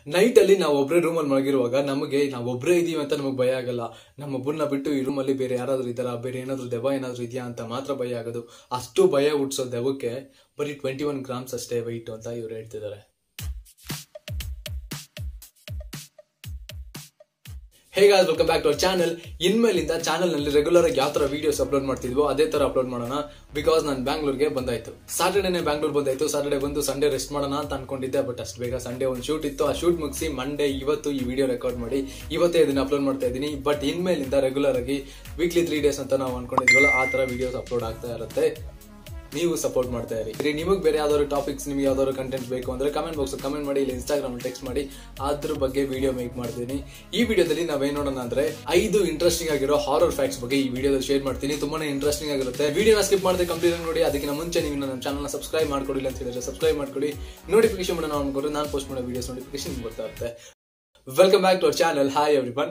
night ಅಲ್ಲಿ ನಾವು ಒಬ್ಬರೇ ರೂಮಲ್ಲಿ ಮಲಗಿರುವಾಗ ನಮಗೆ ನಾವು ಒಬ್ಬರೇ ಇದೀವಿ ಅಂತ ನಮಗೆ ಭಯ ಆಗಲ್ಲ ನಮ್ಮೊಬ್ಬರನ್ನ ಬಿಟ್ಟು ಈ ರೂಮಲ್ಲಿ ಬೇರೆ ಯಾರಾದ್ರೂ ಇದ್ದಾರಾ ಬೇರೆ ಏನಾದ್ರೂ ದೆವ್ವ ಏನಾದ್ರೂ ಇದೆಯಾ ಅಂತ ಮಾತ್ರ ಭಯ ಆಗೋದು ಅಷ್ಟು ಭಯ ಹುಟ್ಟಿಸೋ ದೆವ್ವಕ್ಕೆ ಬರೀ ಟ್ವೆಂಟಿ ಒನ್ ಗ್ರಾಮ್ಸ್ ಅಷ್ಟೇ ವೈಟ್ ಅಂತ ಇವ್ರು ಹೇಳ್ತಿದ್ದಾರೆ ಹೇಗಾದ್ರು welcome back to our channel ಇನ್ಮೇಲಿಂದ ಚಾನಲ್ ನಲ್ಲಿ ರೆಗ್ಯುಲರ್ ಆಗಿ ಯಾವ ತರ ವಿಡಿಯೋಸ್ ಅಪ್ಲೋಡ್ ಮಾಡ್ತಿದ್ವೋ ಅದೇ ತರ ಅಪ್ಲೋಡ್ ಮಾಡೋಣ ಬಿಕಾಸ್ ನಾನು ಬ್ಯಾಂಗ್ಳೂರ್ಗೆ ಬಂದಾಯ್ತು ಸಾಟರ್ಡೇನೆ ಬ್ಯಾಂಗ್ಳೂರ್ ಬಂದಾಯ್ತು ಸಾಟರ್ಡೇ ಬಂದು ಸಂಡೇ ರೆಸ್ಟ್ ಮಾಡೋಣ ಅಂತ ಅನ್ಕೊಂಡಿದ್ದೆ ಬಟ್ ಅಷ್ಟು ಬೇಗ ಸಂಡೇ ಒಂದು ಶೂಟ್ ಇತ್ತು ಆ ಶೂಟ್ ಮುಗಿಸಿ ಮಂಡೇ ಇವತ್ತು ಈ ವಿಡಿಯೋ ರೆಕಾರ್ಡ್ ಮಾಡಿ ಇವತ್ತೇ ಇದನ್ನ ಅಪ್ಲೋಡ್ ಮಾಡ್ತಾ ಇದ್ದೀನಿ ಬಟ್ ಇನ್ಮೇಲಿಂದ ರೆಗ್ಯುಲರ್ ಆಗಿ ವೀಕ್ಲಿ ತ್ರೀ ಡೇಸ್ ಅಂತ ನಾವು ಅನ್ಕೊಂಡಿದ್ವಲ್ಲ ಆ ತರ ವಿಡಿಯೋಸ್ ಅಪ್ಲೋಡ್ ಆಗ್ತಾ ಇರುತ್ತೆ ನೀವು ಸಪೋರ್ಟ್ ಮಾಡ್ತಾ ಇರಿ ನಿಮಗೆ ಬೇರೆ ಯಾವ್ದಾದ್ರು ಟಾಪಿಕ್ಸ್ ನಿಮ್ಗೆ ಯಾವ್ದಾದ್ರು ಕಂಟೆಂಟ್ ಬೇಕು ಅಂದ್ರೆ ಕಮೆಂಟ್ ಬಾಕ್ಸ್ ಕಮೆಂಟ್ ಮಾಡಿ ಇಲ್ಲ ಇನ್ಸ್ಟಾಗ್ರಾಮ್ ಟೆಕ್ಸ್ಟ್ ಮಾಡಿ ಅದ್ರ ಬಗ್ಗೆ ವಿಡಿಯೋ ಮೇಕ್ ಮಾಡ್ತೀನಿ ಈ ವಿಡಿಯೋದಲ್ಲಿ ನಾವೇನ್ ನೋಡೋಣ ಅಂದ್ರೆ ಐದು ಇಂಟ್ರೆಸ್ಟಿಂಗ್ ಆಗಿರೋ ಹಾರರ್ ಫ್ಯಾಕ್ಟ್ಸ್ ಬಗ್ಗೆ ಈ ವಿಡಿಯೋದಲ್ಲಿ ಶೇರ್ ಮಾಡ್ತೀನಿ ತುಂಬಾನೇ ಇಂಟ್ರೆಸ್ಟಿಂಗ್ ಆಗಿರುತ್ತೆ ವಿಡಿಯೋನ ಸ್ಕಿಪ್ ಮಾಡದೆ ಕಂಪ್ಲೀಟ್ ನೋಡಿ ಅದಕ್ಕಿಂತ ಮುಂಚೆ ನೀವು ನನ್ನ ಚಾನಲ್ ಸಬ್ಸ್ಕ್ರೈಬ್ ಮಾಡ್ಕೊಡಿಲ್ಲ ಅಂತ ಹೇಳಿದ್ರೆ ಸಬ್ಸ್ಕ್ರೈಬ್ ಮಾಡ್ಕೊಡಿ ನೋಟಿಫಿಕೇಶನ್ ಮಾಡೋಣ ಅನ್ಕೊಂಡು ನಾನು ಪೋಸ್ಟ್ ಮಾಡೋ ವಿಡಿಯೋಸ್ ನೋಟಿಫಿಕೇಶನ್ ಬರ್ತಾ ಇರುತ್ತೆ welcome back to our channel hi everyone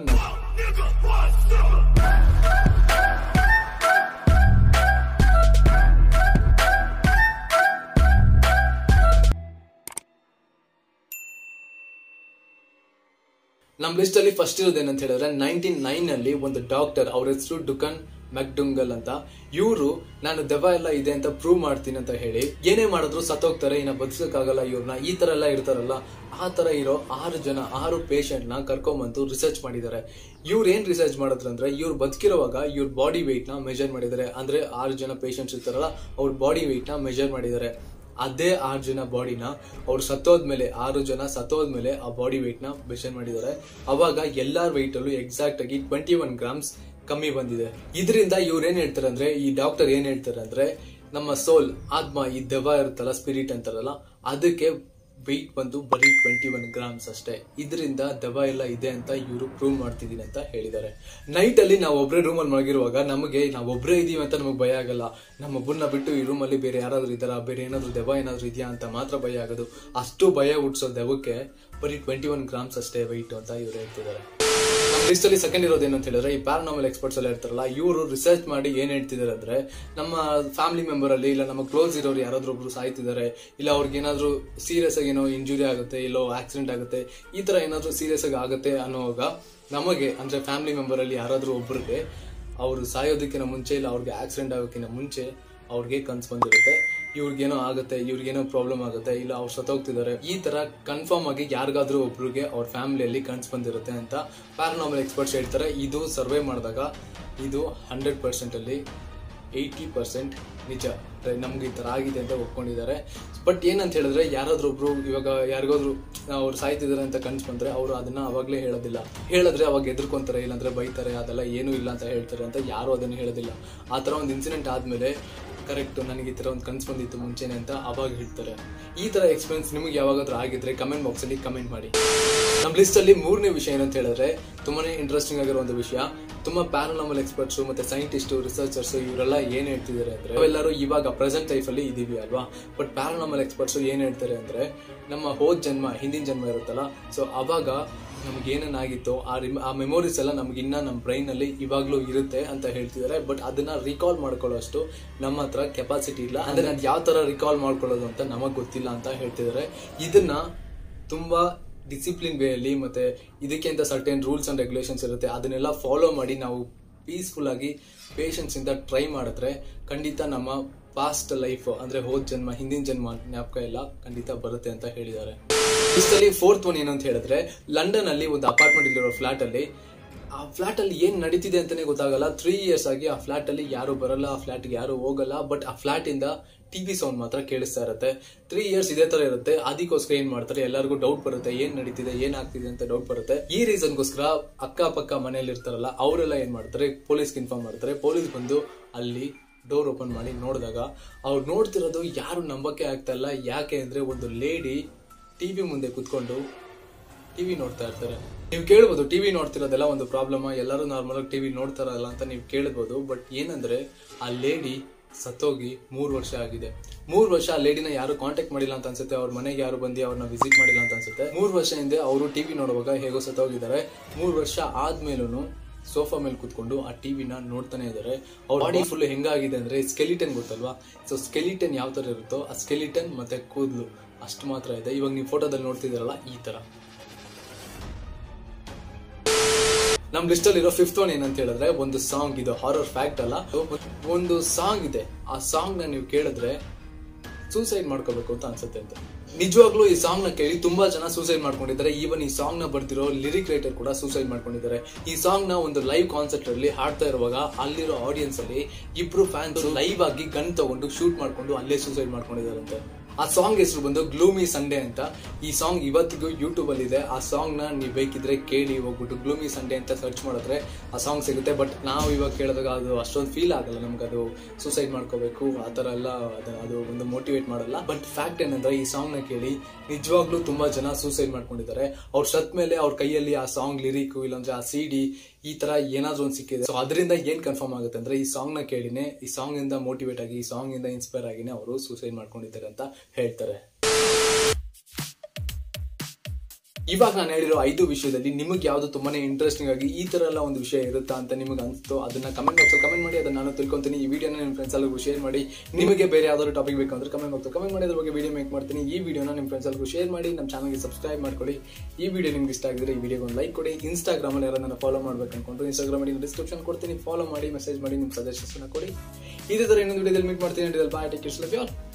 ನಮ್ ಲಿಸ್ಟ್ ಅಲ್ಲಿ ಫಸ್ಟ್ ಇರೋದೇನಂತ ಹೇಳಿದ್ರೆ ನೈನ್ಟೀನ್ ನೈನ್ ಅಲ್ಲಿ ಒಂದು ಡಾಕ್ಟರ್ ಅವ್ರ ಹೆಸರು ಡುಕನ್ ಮೆಕ್ಡುಂಗಲ್ ಅಂತ ಇವರು ನಾನು ದೆವ್ವ ಎಲ್ಲ ಇದೆ ಅಂತ ಪ್ರೂವ್ ಮಾಡ್ತೀನಿ ಅಂತ ಹೇಳಿ ಏನೇ ಮಾಡಿದ್ರು ಸತ್ತೋಗ್ತಾರೆ ಇನ್ನ ಬದುಕಕ್ಕಾಗಲ್ಲ ಇವ್ರನ್ನ ಈ ತರ ಎಲ್ಲ ಇರ್ತಾರಲ್ಲ ಆ ತರ ಇರೋ ಆರು ಜನ ಆರು ಪೇಷಂಟ್ ನ ಕರ್ಕೊಂಬಂದು ರಿಸರ್ಚ್ ಮಾಡಿದ್ದಾರೆ ಇವ್ರು ಏನ್ ರಿಸರ್ಚ್ ಮಾಡಿದ್ರು ಅಂದ್ರೆ ಇವ್ರು ಬದುಕಿರುವಾಗ ಇವ್ರ ಬಾಡಿ ವೆಯ್ಟ್ ನ ಮೆಜರ್ ಮಾಡಿದ್ದಾರೆ ಅಂದ್ರೆ ಆರು ಜನ ಪೇಷಂಟ್ಸ್ ಇರ್ತಾರಲ್ಲ ಅವ್ರ ಬಾಡಿ ವೆಯ್ಟ್ ನ ಮೆಜರ್ ಮಾಡಿದ್ದಾರೆ ಅದೇ ಆರು ಜನ ಬಾಡಿನ ಅವ್ರು ಸತ್ತೋದ್ಮೇಲೆ ಆರು ಜನ ಸತ್ತೋದ್ಮೇಲೆ ಆ ಬಾಡಿ ವೆಯ್ಟ್ ನ ಮೆಷರ್ ಮಾಡಿದ್ದಾರೆ ಅವಾಗ ಎಲ್ಲಾರ್ ವೆಯ್ಟ್ ಅಲ್ಲೂ ಎಕ್ಸಾಕ್ಟ್ ಆಗಿ ಟ್ವೆಂಟಿ ಒನ್ ಗ್ರಾಮ್ಸ್ ಕಮ್ಮಿ ಬಂದಿದೆ ಇದರಿಂದ ಇವ್ರು ಏನ್ ಹೇಳ್ತಾರೆ ಅಂದ್ರೆ ಈ ಡಾಕ್ಟರ್ ಏನ್ ಹೇಳ್ತಾರೆ ಅಂದ್ರೆ ನಮ್ಮ ಸೋಲ್ ಆತ್ಮ ಈ ದೆವ್ವ ಇರುತ್ತಲ್ಲ ಸ್ಪಿರಿಟ್ ಅಂತಾರಲ್ಲ ಅದಕ್ಕೆ ವೆಯ್ಟ್ ಬಂದು ಬರೀ ಟ್ವೆಂಟಿ ಒನ್ ಗ್ರಾಮ್ಸ್ ಅಷ್ಟೇ ಇದರಿಂದ ದೆವ್ವ ಎಲ್ಲ ಇದೆ ಅಂತ ಇವರು ಪ್ರೂವ್ ಮಾಡ್ತಿದೀನಿ ಅಂತ ಹೇಳಿದ್ದಾರೆ ನೈಟ್ ಅಲ್ಲಿ ನಾವು ಒಬ್ಬರೇ ರೂಮಲ್ಲಿ ಮಲಗಿರುವಾಗ ನಮಗೆ ನಾವು ಒಬ್ಬರೇ ಇದೀವಿ ಅಂತ ನಮಗೆ ಭಯ ಆಗಲ್ಲ ನಮ್ಮೊಬ್ಬರನ್ನ ಬಿಟ್ಟು ಈ ರೂಮಲ್ಲಿ ಬೇರೆ ಯಾರಾದ್ರೂ ಇದ್ದಾರಾ ಬೇರೆ ಏನಾದ್ರೂ ದೆವ್ವ ಏನಾದ್ರೂ ಇದೆಯಾ ಅಂತ ಮಾತ್ರ ಭಯ ಆಗೋದು ಅಷ್ಟು ಭಯ ಹುಟ್ಟಿಸೋ ದೆವ್ವಕ್ಕೆ ಬರೀ ಟ್ವೆಂಟಿ ಒನ್ ಗ್ರಾಮ್ಸ್ ಅಷ್ಟೇ ವೆಯ್ಟ್ ಅಂತ ಇವ್ರು ಹೇಳ್ತಿದ್ದಾರೆ ಲಿಸ್ಟ್ ಅಲ್ಲಿ ಸೆಕೆಂಡ್ ಇರೋದು ಏನಂತ ಹೇಳಿದ್ರೆ ಈ ಪ್ಯಾರಾನಾಮಲ್ ಎಕ್ಸ್ಪರ್ಟ್ಸ್ ಎಲ್ಲ ಇರ್ತಾರಲ್ಲ ಇವರು ರಿಸರ್ಚ್ ಮಾಡಿ ಏನ್ ಹೇಳ್ತಿದ್ದಾರೆ ಅಂದ್ರೆ ನಮ್ಮ ಫ್ಯಾಮಿಲಿ ಮೆಂಬರ್ ಅಲ್ಲಿ ಇಲ್ಲ ನಮ್ಮ ಕ್ಲೋಸ್ ಇರೋರು ಯಾರಾದ್ರೂ ಒಬ್ರು ಸಾಯ್ತಿದ್ದಾರೆ ಇಲ್ಲ ಅವ್ರಿಗೆ ಏನಾದ್ರೂ ಸೀರಿಯಸ್ ಆಗಿ ಏನೋ ಇಂಜುರಿ ಆಗುತ್ತೆ ಇಲ್ಲೋ ಆಕ್ಸಿಡೆಂಟ್ ಆಗುತ್ತೆ ಈ ತರ ಏನಾದ್ರೂ ಸೀರಿಯಸ್ ಆಗಿ ಆಗುತ್ತೆ ಅನ್ನೋವಾಗ ನಮಗೆ ಅಂದ್ರೆ ಫ್ಯಾಮಿಲಿ ಮೆಂಬರ್ ಅಲ್ಲಿ ಯಾರಾದ್ರೂ ಒಬ್ರಿಗೆ ಅವ್ರು ಸಾಯೋದಕ್ಕಿಂತ ಮುಂಚೆ ಇಲ್ಲ ಅವ್ರಿಗೆ ಆಕ್ಸಿಡೆಂಟ್ ಆಗೋಕ್ಕಿಂತ ಮುಂಚೆ ಅವ್ರಿಗೆ ಕನ್ಸ್ ಬಂದಿರುತ್ತೆ ಇವ್ರಿಗೇನೋ ಆಗುತ್ತೆ ಇವ್ರಿಗೇನೋ ಪ್ರಾಬ್ಲಮ್ ಆಗುತ್ತೆ ಇಲ್ಲ ಅವ್ರು ಸತ್ತೋಗ್ತಿದ್ದಾರೆ ಈ ತರ ಕನ್ಫರ್ಮ್ ಆಗಿ ಯಾರಿಗಾದ್ರೂ ಒಬ್ರಿಗೆ ಅವ್ರ ಫ್ಯಾಮಿಲಿಯಲ್ಲಿ ಕನ್ಸ್ ಬಂದಿರುತ್ತೆ ಅಂತ ಪ್ಯಾರಾನಾಮಲ್ ಎಕ್ಸ್ಪರ್ಟ್ಸ್ ಹೇಳ್ತಾರೆ ಇದು ಸರ್ವೆ ಮಾಡಿದಾಗ ಇದು ಹಂಡ್ರೆಡ್ ಪರ್ಸೆಂಟ್ ಅಲ್ಲಿ ಏಯ್ಟಿ ಪರ್ಸೆಂಟ್ ನಿಜ ನಮ್ಗೆ ಈ ತರ ಆಗಿದೆ ಅಂತ ಒಪ್ಕೊಂಡಿದ್ದಾರೆ ಬಟ್ ಏನಂತ ಹೇಳಿದ್ರೆ ಯಾರಾದ್ರೂ ಒಬ್ರು ಇವಾಗ ಯಾರಿಗಾದ್ರು ಅವ್ರು ಸಾಯ್ತಿದ್ದಾರೆ ಅಂತ ಕನ್ಸ್ ಬಂದ್ರೆ ಅವರು ಅದನ್ನ ಅವಾಗ್ಲೇ ಹೇಳೋದಿಲ್ಲ ಹೇಳಿದ್ರೆ ಅವಾಗ ಎದುರ್ಕೊಂತಾರೆ ಇಲ್ಲಾಂದ್ರೆ ಬೈತಾರೆ ಅದೆಲ್ಲ ಏನೂ ಇಲ್ಲ ಅಂತ ಹೇಳ್ತಾರೆ ಅಂತ ಯಾರು ಅದನ್ನ ಹೇಳೋದಿಲ್ಲ ಆ ತರ ಒಂದು ಇನ್ಸಿಡೆಂಟ್ ಆದ್ಮೇಲೆ ಕರೆಕ್ಟ್ ನನಗೆ ಈ ತರ ಒಂದು ಕನ್ಸ್ ಬಂದಿತ್ತು ಮುಂಚೆನೆ ಅಂತ ಅವಾಗ ಹೇಳ್ತಾರೆ ಈ ತರ ಎಕ್ಸ್ಪೀರಿಯನ್ಸ್ ನಿಮ್ಗೆ ಯಾವಾಗಾದ್ರೂ ಆಗಿದ್ರೆ ಕಮೆಂಟ್ ಬಾಕ್ಸ್ ಅಲ್ಲಿ ಕಮೆಂಟ್ ಮಾಡಿ ನಮ್ಮ ಲಿಸ್ಟ್ ಅಲ್ಲಿ ಮೂರನೇ ವಿಷಯ ಏನಂತ ಹೇಳಿದ್ರೆ ತುಂಬಾನೇ ಇಂಟ್ರೆಸ್ಟಿಂಗ್ ಆಗಿರೋ ಒಂದು ವಿಷಯ ತುಂಬಾ ಪ್ಯಾರಾನಾಮಲ್ ಎಕ್ಸ್ಪರ್ಟ್ಸ್ ಮತ್ತೆ ಸೈಂಟಿಸ್ಟ್ ರಿಸರ್ಚರ್ಸ್ ಇವರೆಲ್ಲ ಏನ್ ಹೇಳ್ತಿದ್ದಾರೆ ಅಂದ್ರೆ ನಾವೆಲ್ಲರೂ ಇವಾಗ ಪ್ರೆಸೆಂಟ್ ಲೈಫ್ ಅಲ್ಲಿ ಇದೀವಿ ಅಲ್ವಾ ಬಟ್ ಪ್ಯಾರಾನಾಮಲ್ ಎಕ್ಸ್ಪರ್ಟ್ಸ್ ಏನ್ ಹೇಳ್ತಾರೆ ಅಂದ್ರೆ ನಮ್ಮ ಹೋದ್ ಜನ್ಮ ಹಿಂದಿನ ಜನ್ಮ ಇರುತ್ತಲ್ಲ ಸೊ ಅವಾಗ ನಮ್ಗೆ ಏನೇನಾಗಿತ್ತು ಆ ರಿಮ್ ಆ ಮೆಮೊರೀಸ್ ಎಲ್ಲ ನಮ್ಗೆ ಇನ್ನ ನಮ್ಮ ಬ್ರೈನ್ ಅಲ್ಲಿ ಇವಾಗ್ಲೂ ಇರುತ್ತೆ ಅಂತ ಹೇಳ್ತಿದ್ದಾರೆ ಬಟ್ ಅದನ್ನ ರಿಕಾಲ್ ಮಾಡ್ಕೊಳ್ಳೋಷ್ಟು ನಮ್ಮ ಹತ್ರ ಕೆಪಾಸಿಟಿ ಇಲ್ಲ ಅಂದ್ರೆ ಅದ್ ಯಾವ ತರ ರಿಕಾಲ್ ಮಾಡ್ಕೊಳ್ಳೋದು ಅಂತ ನಮಗ್ ಗೊತ್ತಿಲ್ಲ ಅಂತ ಹೇಳ್ತಿದ್ದಾರೆ ಇದನ್ನ ತುಂಬಾ ಡಿಸಿಪ್ಲಿನ್ ವೇಯಲ್ಲಿ ಮತ್ತೆ ಇದಕ್ಕೆ ಅಂತ ಸರ್ಟೆನ್ ರೂಲ್ಸ್ ಅಂಡ್ ರೆಗ್ಯುಲೇಷನ್ಸ್ ಇರುತ್ತೆ ಅದನ್ನೆಲ್ಲ ಫಾಲೋ ಮಾಡಿ ನಾವು ಪೀಸ್ಫುಲ್ ಆಗಿ ಪೇಷನ್ಸ್ ಇಂದ ಟ್ರೈ ಮಾಡಿದ್ರೆ ಖಂಡಿತ ನಮ್ಮ ಪಾಸ್ಟ್ ಲೈಫ್ ಅಂದ್ರೆ ಹೋದ್ ಜನ್ಮ ಹಿಂದಿನ ಜನ್ಮ ಜ್ಞಾಪಕ ಎಲ್ಲ ಖಂಡಿತ ಬರುತ್ತೆ ಅಂತ ಹೇಳಿದ್ದಾರೆ ಇಷ್ಟಲ್ಲಿ ಫೋರ್ತ್ ಒನ್ ಏನು ಅಂತ ಹೇಳಿದ್ರೆ ಲಂಡನ್ ಅಲ್ಲಿ ಒಂದು ಅಪಾರ್ಟ್ಮೆಂಟ್ ಇಲ್ಲಿರೋ ಫ್ಲಾಟ್ ಅಲ್ಲಿ ಆ ಫ್ಲಾಟ್ ಅಲ್ಲಿ ಏನ್ ನಡೀತಿದೆ ಅಂತಾನೆ ಗೊತ್ತಾಗಲ್ಲ ತ್ರೀ ಇಯರ್ಸ್ ಆಗಿ ಆ ಫ್ಲಾಟ್ ಅಲ್ಲಿ ಯಾರು ಬರಲ್ಲ ಆ ಫ್ಲಾಟ್ ಯಾರು ಹೋಗಲ್ಲ ಬಟ್ ಆ ಫ್ಲಾಟ್ ಇಂದ ಟಿವಿ ಸೌಂಡ್ ಮಾತ್ರ ಕೇಳಿಸ್ತಾ ಇರುತ್ತೆ ತ್ರೀ ಇಯರ್ಸ್ ಇದೇ ತರ ಇರುತ್ತೆ ಅದಕ್ಕೋಸ್ಕರ ಏನ್ ಮಾಡ್ತಾರೆ ಎಲ್ಲರಿಗೂ ಡೌಟ್ ಬರುತ್ತೆ ಏನ್ ನಡೀತಿದೆ ಏನ್ ಆಗ್ತಿದೆ ಅಂತ ಡೌಟ್ ಬರುತ್ತೆ ಈ ರೀಸನ್ಗೋಸ್ಕರ ಅಕ್ಕಪಕ್ಕ ಮನೇಲಿ ಇರ್ತಾರಲ್ಲ ಅವರೆಲ್ಲ ಏನ್ ಮಾಡ್ತಾರೆ ಪೊಲೀಸ್ಗೆ ಇನ್ಫಾರ್ಮ್ ಮಾಡ್ತಾರೆ ಪೊಲೀಸ್ ಬಂದು ಅಲ್ಲಿ ಡೋರ್ ಓಪನ್ ಮಾಡಿ ನೋಡಿದಾಗ ಅವ್ರು ನೋಡ್ತಿರೋದು ಯಾರು ನಂಬಕ್ಕೆ ಆಗ್ತಾ ಇಲ್ಲ ಯಾಕೆ ಅಂದ್ರೆ ಒಂದು ಲೇಡಿ ಟಿವಿ ಮುಂದೆ ಕುತ್ಕೊಂಡು ಟಿವಿ ನೋಡ್ತಾ ಇರ್ತಾರೆ ನೀವು ಕೇಳ್ಬೋದು ಟಿವಿ ನೋಡ್ತಿರೋದೆಲ್ಲ ಒಂದು ಪ್ರಾಬ್ಲಮ್ ಎಲ್ಲರೂ ನಾರ್ಮಲ್ ಆಗಿ ಟಿವಿ ನೋಡ್ತಾರಲ್ಲ ಅಂತ ನೀವು ಕೇಳ್ಬೋದು ಬಟ್ ಏನಂದ್ರೆ ಆ ಲೇಡಿ ಸತ್ತೋಗಿ ಮೂರು ವರ್ಷ ಆಗಿದೆ ಮೂರು ವರ್ಷ ಆ ಲೇಡಿನ ಯಾರು ಕಾಂಟ್ಯಾಕ್ಟ್ ಮಾಡಿಲ್ಲ ಅಂತ ಅನ್ಸುತ್ತೆ ಅವ್ರ ಮನೆಗೆ ಯಾರು ಬಂದು ಅವ್ರನ್ನ ವಿಸಿಟ್ ಮಾಡಿಲ್ಲ ಅಂತ ಅನ್ಸುತ್ತೆ ಮೂರು ವರ್ಷ ಹಿಂದೆ ಅವರು ಟಿವಿ ನೋಡುವಾಗ ಹೇಗೋ ಸತ್ತೋಗಿದ್ದಾರೆ ಮೂರು ವರ್ಷ ಆದ್ಮೇಲೂ ಸೋಫಾ ಮೇಲೆ ಕುತ್ಕೊಂಡು ಆ ಟಿವಿನ ನೋಡ್ತಾನೆ ಇದ್ದಾರೆ ಅವ್ರ ಬಾಡಿ ಫುಲ್ ಹೆಂಗಾಗಿದೆ ಅಂದ್ರೆ ಸ್ಕೆಲಿಟನ್ ಗೊತ್ತಲ್ವಾ ಸೊ ಸ್ಕೆಲಿಟನ್ ಯಾವ ತರ ಇರುತ್ತೋ ಆ ಸ್ಕೆಲಿಟನ್ ಮತ್ತೆ ಕೂದಲು ಅಷ್ಟು ಮಾತ್ರ ಇದೆ ಇವಾಗ ನೀವು ಫೋಟೋದಲ್ಲಿ ನೋಡ್ತಿದ್ದೀರಲ್ಲ ಈ ತರ ನಮ್ ಲಿಸ್ಟ್ ಅಲ್ಲಿ ಇರೋ ಫಿಫ್ತ್ ಒನ್ ಏನಂತ ಹೇಳಿದ್ರೆ ಒಂದು ಸಾಂಗ್ ಇದು ಹಾರರ್ ಫ್ಯಾಕ್ಟ್ ಅಲ್ಲ ಒಂದು ಸಾಂಗ್ ಇದೆ ಆ ಸಾಂಗ್ ನ ನೀವು ಕೇಳಿದ್ರೆ ಸೂಸೈಡ್ ಮಾಡ್ಕೋಬೇಕು ಅಂತ ಅನ್ಸುತ್ತೆ ಅಂತ ನಿಜವಾಗ್ಲೂ ಈ ಸಾಂಗ್ ನ ಕೇಳಿ ತುಂಬಾ ಜನ ಸೂಸೈಡ್ ಮಾಡ್ಕೊಂಡಿದ್ದಾರೆ ಈವನ್ ಈ ಸಾಂಗ್ ನ ಬರ್ದಿರೋ ಲಿರಿಕ್ ರೈಟರ್ ಕೂಡ ಸೂಸೈಡ್ ಮಾಡ್ಕೊಂಡಿದ್ದಾರೆ ಈ ಸಾಂಗ್ ನ ಒಂದು ಲೈವ್ ಕಾನ್ಸರ್ಟ್ ಅಲ್ಲಿ ಹಾಡ್ತಾ ಇರುವಾಗ ಅಲ್ಲಿರೋ ಆಡಿಯನ್ಸ್ ಅಲ್ಲಿ ಇಬ್ರು ಫ್ಯಾನ್ಸ್ ಲೈವ್ ಆಗಿ ಗನ್ ತಗೊಂಡು ಶೂಟ್ ಮಾಡ್ಕೊಂಡು ಅಲ್ಲೇ ಸೂಸೈಡ್ ಮಾಡ್ಕೊಂಡಿದ್ದಾರಂತೆ ಆ ಸಾಂಗ್ ಹೆಸರು ಬಂದು ಗ್ಲೂಮಿ ಸಂಡೇ ಅಂತ ಈ ಸಾಂಗ್ ಇವತ್ತಿಗೂ ಯೂಟ್ಯೂಬ್ ಅಲ್ಲಿ ಇದೆ ಆ ಸಾಂಗ್ ನ ನೀವು ಬೇಕಿದ್ರೆ ಕೇಳಿ ಹೋಗ್ಬಿಟ್ಟು ಗ್ಲೂಮಿ ಸಂಡೇ ಅಂತ ಸರ್ಚ್ ಮಾಡಿದ್ರೆ ಆ ಸಾಂಗ್ ಸಿಗುತ್ತೆ ಬಟ್ ನಾವು ಇವಾಗ ಕೇಳಿದಾಗ ಅದು ಅಷ್ಟೊಂದು ಫೀಲ್ ಆಗಲ್ಲ ನಮ್ಗೆ ಅದು ಸೂಸೈಡ್ ಮಾಡ್ಕೋಬೇಕು ಆ ಥರ ಎಲ್ಲ ಅದು ಅದು ಒಂದು ಮೋಟಿವೇಟ್ ಮಾಡಲ್ಲ ಬಟ್ ಫ್ಯಾಕ್ಟ್ ಏನಂದ್ರೆ ಈ ಸಾಂಗ್ ನ ಕೇಳಿ ನಿಜವಾಗ್ಲೂ ತುಂಬಾ ಜನ ಸೂಸೈಡ್ ಮಾಡ್ಕೊಂಡಿದ್ದಾರೆ ಅವ್ರ ಸತ್ ಮೇಲೆ ಅವ್ರ ಕೈಯಲ್ಲಿ ಆ ಸಾಂಗ್ ಲಿರಿಕ್ ಇಲ್ಲಾಂದ್ರೆ ಆ ಸಿ ಡಿ ಈ ತರ ಏನಾದ್ರೂ ಒಂದು ಸಿಕ್ಕಿದೆ ಸೊ ಅದರಿಂದ ಏನ್ ಕನ್ಫರ್ಮ್ ಆಗುತ್ತೆ ಅಂದ್ರೆ ಈ ಸಾಂಗ್ ನ ಕೇಳಿನೇ ಈ ಸಾಂಗ್ ಇಂದ ಮೋಟಿವೇಟ್ ಆಗಿ ಈ ಸಾಂಗ್ ಇಂದ ಇನ್ಸ್ಪೈರ್ ಆಗಿನೇ ಅವರು ಸೂಸೈಡ್ ಮಾಡ್ಕೊಂಡಿದ್ದಾರೆ ಅಂತ ಹೇಳ್ತಾರೆ ಇವಾಗ ನಾನು ಹೇಳಿರೋ ಐದು ವಿಷಯದಲ್ಲಿ ನಿಮಗೆ ಯಾವ್ದು ತುಂಬಾನೇ ಇಂಟ್ರೆಸ್ಟಿಂಗ್ ಆಗಿ ಈ ತರ ಎಲ್ಲ ಒಂದು ವಿಷಯ ಇರುತ್ತಾ ಅಂತ ನಿಮಗೆ ಅನ್ಸುತ್ತೋ ಅದನ್ನ ಕಮೆಂಟ್ ಬಾಕ್ಸ್ ಕಮೆಂಟ್ ಮಾಡಿ ಅದನ್ನ ನಾನು ತಿಳ್ಕೊಂತೀನಿ ಈ ವಿಡಿಯೋನ ನಿಮ್ಮ ಫ್ರೆಂಡ್ಸ್ ಎಲ್ಲರಿಗೂ ಶೇರ್ ಮಾಡಿ ನಿಮಗೆ ಬೇರೆ ಯಾವ್ದಾದ್ರು ಟಾಪಿಕ್ ಬೇಕು ಅಂದ್ರೆ ಕಮೆಂಟ್ ಬಾಕ್ಸ್ ಕಮೆಂಟ್ ಮಾಡಿ ಅದ್ರ ಬಗ್ಗೆ ವಿಡಿಯೋ ಮೇಕ್ ಮಾಡ್ತೀನಿ ಈ ವಿಡಿಯೋನ ನಿಮ್ಮ ಫ್ರೆಂಡ್ಸ್ ಎಲ್ಲರಿಗೂ ಶೇರ್ ಮಾಡಿ ನಮ್ಮ ಚಾನಲ್ಗೆ ಸಬ್ಸ್ಕ್ರೈಬ್ ಮಾಡ್ಕೊಳ್ಳಿ ಈ ವಿಡಿಯೋ ನಿಮ್ಗೆ ಇಷ್ಟ ಆಗಿದ್ರೆ ಈ ವಿಡಿಯೋಗೆ ಒಂದು ಲೈಕ್ ಕೊಡಿ ಇನ್ಸ್ಟಾಗ್ರಾಮ್ ಅಲ್ಲಿ ಯಾರನ್ನ ಫಾಲೋ ಮಾಡ್ಬೇಕು ಅನ್ಕೊಂಡ್ರು ಇನ್ಸ್ಟಾಗ್ರಾಮ್ ಅಲ್ಲಿ ಡಿಸ್ಕ್ರಿಪ್ಷನ್ ಕೊಡ್ತೀನಿ ಫಾಲೋ ಮಾಡಿ ಮೆಸೇಜ್ ಮಾಡಿ ನಿಮ್ಮ ಸಜೆಷನ್ಸ್ ಕೊಡಿ ಇದೇ ತರ ಇನ್ನೊಂದು ವಿಡಿಯೋದಲ್ಲಿ ಮೀಟ್ ಮಾಡ್ತೀನಿ ಬಾಯ್ ಟೇಕ್ ಕೇರ್